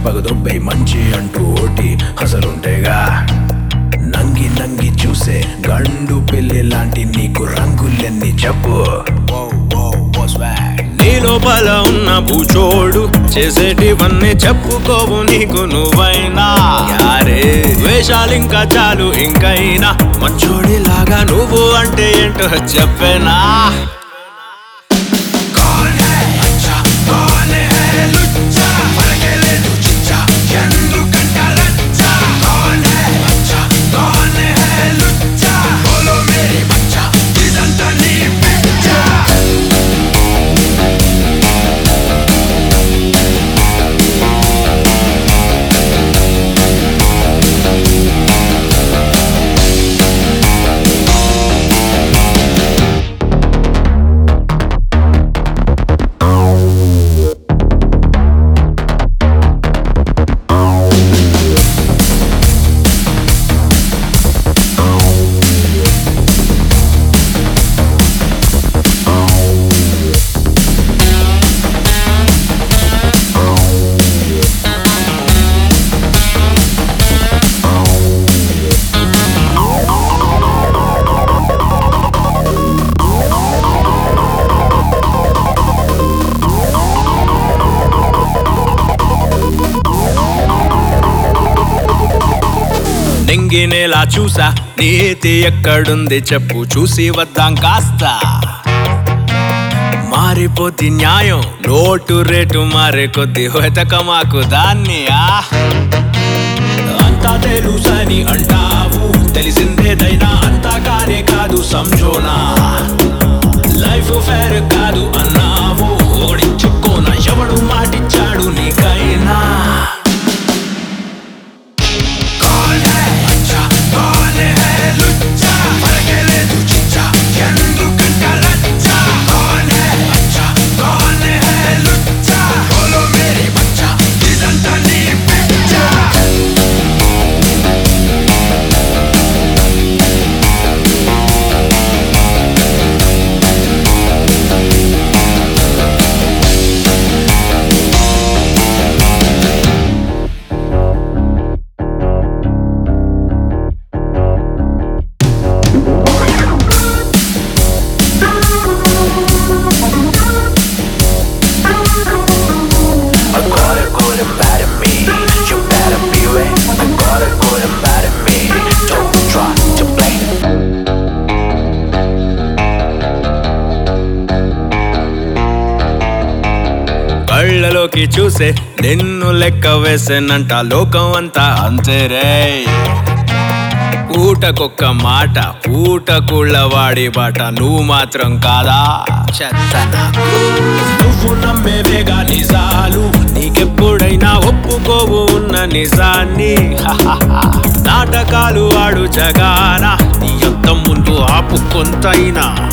పగదొబ్బై మంచి అంటూ ఓటి అసలుంటేగా నంగి నంగి చూసే గండు పెళ్లి లాంటి నీకు రంగులెన్ని చెప్పు నీ లోపల ఉన్న భూచోడు చేసేటివన్నీ చెప్పుకోవు నీకు నువ్వైనా యారే వేషాలింకా చాలు ఇంకైనా మంచోడిలాగా నువ్వు అంటే ఏంటో చెప్పేనా నెంగినేలా చూసా నీతి ఎక్కడుంది చెప్పు చూసి వద్దాం కాస్త మారిపోతి న్యాయం నోటు రేటు మారే కొద్ది వెతక మాకు దాన్ని ఆ అంతా తెలుసని అంటావు తెలిసిందేదైనా అంతా కానే కాదు సంజోనా లైఫ్ ఫేర్ కాదు అన్నావు ఓడించుకోన ఎవడు మాటిచ్చాడు నీకైనా I got it good and bad in me. You better be ready. I got it good and bad in me. Don't try to blame. కళ్ళలోకి చూసే నిన్ను లెక్క వేసేనంట లోకం అంతా అంతేరే పూటకొక్క మాట పూటకుళ్ళ వాడి బాట నువ్వు మాత్రం కాదా చెత్త నాకు. నువ్వు నమ్మేవేగా నిజాలు నీకెప్పుడైనా ఒప్పుకోవు ఉన్న నిజాన్ని హహహ. నాటకాలు ఆడు జగాన నీ అంత ముందు ఆపు కొంతైనా